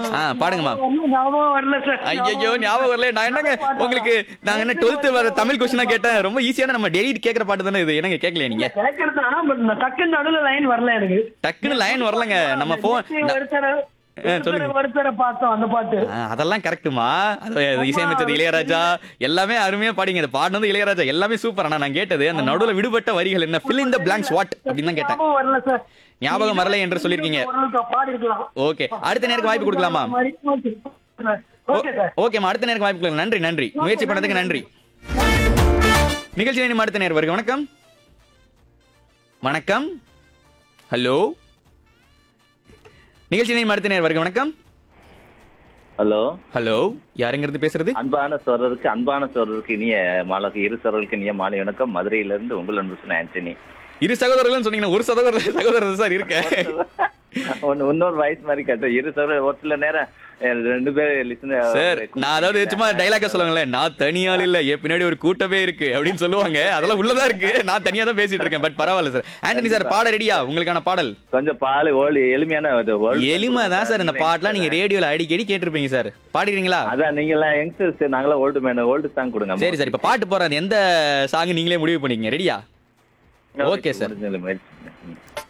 ஆ பாடுங்கம்மா ஒண்ணும் ஞாபகம் வரல சார் ஐயோ ஞாபகம் வரல நான் என்னங்க உங்களுக்கு நாங்க என்ன டுவெல்த் வர தமிழ் கொஸ்டினா கேட்டேன் ரொம்ப ஈஸியான நம்ம டெய்லி கேக்குற பாட்டு தானே இது என்னங்க கேட்கலையா நீங்க கேட்கறது ஆனா பட் நான் டக்குன்னு நடுவுல லைன் வரல எனக்கு டக்குன்னு லைன் வரலங்க நம்ம போன் ஒருத்தர ஆ, சொல்லுங்க. ஒருத்தர பார்த்தோம் அந்த பாட்டு அதெல்லாம் கரெக்ட்டுமா அது இசையமைச்சது இளையராஜா எல்லாமே அருமையா பாடிங்க இது பாடினது இளையராஜா எல்லாமே சூப்பர் ஆனா நான் கேட்டது அந்த நடுவுல விடுபட்ட வரிகள் என்ன fill in the blanks what அப்படின்னு தான் கேட்டேன் ஞாபகம் வரல சார் ஞாபகம் வரலை என்று சொல்லியிருக்கீங்க ஓரளவுக்கு பாடி இருக்கலாம் ஓகே அடுத்த நேருக்கு வாய்ப்பு கொடுக்கலாமா ஓகே சார் ஓகேம்மா அடுத்த நேருக்கு வாய்ப்பு கொடுக்கலாம் நன்றி நன்றி முயற்சி பண்ணதுக்கு நன்றி நிகழ்ச்சி நேரம் அடுத்த நேரம் வருக வணக்கம் வணக்கம் ஹலோ நிகழ்ச்சி நேரம் அடுத்த நேரம் வருக வணக்கம் ஹலோ ஹலோ யாருங்கிறது பேசுறது அன்பான சோழருக்கு அன்பான சோழருக்கு இனிய மாலை இரு சோழருக்கு இனிய மாலை வணக்கம் மதுரையிலிருந்து உங்கள் அன்பு சொன்ன ஆண்டனி இரு சகோதரர்கள் சொன்னீங்கன்னா ஒரு சகோதரர் சகோதரர் சார் இருக்க ஒன்னு இன்னொரு வயசு மாதிரி கேட்டேன் இரு சோழர் ஒரு சில நேரம் அஹ், ரெண்டு பேர் லிசன் சார் நான் அதாவது சும்மா டைலாக சொல்லுவாங்களேன் நான் தனியாள் இல்ல என் பின்னாடி ஒரு கூட்டமே இருக்கு அப்படின்னு சொல்லுவாங்க அதெல்லாம் உள்ளதா இருக்கு நான் தனியா தான் பேசிட்டு இருக்கேன் பட் பரவாயில்ல சார் ஆண்டனி சார் பாட ரெடியா உங்களுக்கான பாடல் கொஞ்சம் பால் ஓல்டு எளிமையான இது world- எளிமை தான் சார் இந்த பாட்டுலாம் நீங்க ரேடியோல அடிக்கடி கேட்டிருப்பீங்க சார் பாடிக்கிறீங்களா அதான் நீங்க எல்லாம் யங்ஸ்டர்ஸ் நாங்களாம் ஓல்டு மேன் ஓல்டு சாங் கொடுங்க சரி சார் இப்ப பாட்டு போறது எந்த சாங் நீங்களே முடிவு பண்ணீங்க ரெடியா ஓகே சார் முடிஞ்சது முயற்சி. ம்.